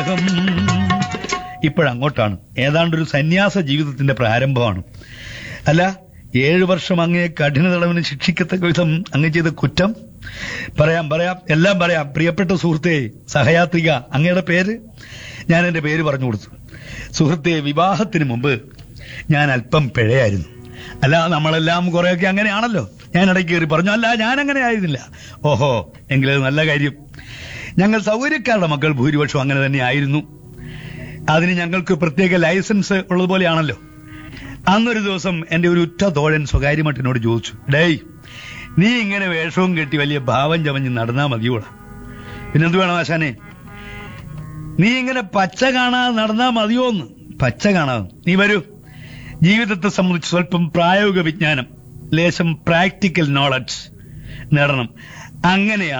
ഇപ്പോഴങ്ങോട്ടാണ് ഏതാണ്ടൊരു സന്യാസ ജീവിതത്തിന്റെ പ്രാരംഭമാണ് അല്ല ഏഴു വർഷം അങ്ങേ കഠിന തടവിന് ശിക്ഷിക്കത്തക്ക വിധം അങ്ങ് ചെയ്ത കുറ്റം പറയാം പറയാം എല്ലാം പറയാം പ്രിയപ്പെട്ട സുഹൃത്തെ സഹയാത്രിക അങ്ങയുടെ പേര് ഞാൻ എന്റെ പേര് പറഞ്ഞു കൊടുത്തു സുഹൃത്തെ വിവാഹത്തിന് മുമ്പ് ഞാൻ അല്പം പിഴയായിരുന്നു അല്ല നമ്മളെല്ലാം കുറെയൊക്കെ അങ്ങനെയാണല്ലോ ഞാൻ ഇടയ്ക്ക് കയറി പറഞ്ഞു അല്ല ഞാൻ അങ്ങനെ ആയിരുന്നില്ല ഓഹോ എങ്കിലത് നല്ല കാര്യം ഞങ്ങൾ സൗകര്യക്കാരുടെ മക്കൾ ഭൂരിപക്ഷം അങ്ങനെ തന്നെ ആയിരുന്നു അതിന് ഞങ്ങൾക്ക് പ്രത്യേക ലൈസൻസ് ഉള്ളതുപോലെയാണല്ലോ അന്നൊരു ദിവസം എന്റെ ഒരു ഉറ്റ തോഴൻ സ്വകാര്യമായിട്ട് എന്നോട് ചോദിച്ചു ഡേയ് നീ ഇങ്ങനെ വേഷവും കെട്ടി വലിയ ഭാവം ചമഞ്ഞ് നടന്നാ മതിയോളാ പിന്നെന്ത് വേണം ആശാനെ നീ ഇങ്ങനെ പച്ച കാണാതെ നടന്നാ മതിയോന്ന് പച്ച കാണാതെ നീ വരൂ ജീവിതത്തെ സംബന്ധിച്ച് സ്വല്പം പ്രായോഗിക വിജ്ഞാനം ലേശം പ്രാക്ടിക്കൽ നോളജ് നേടണം അങ്ങനെയാണ്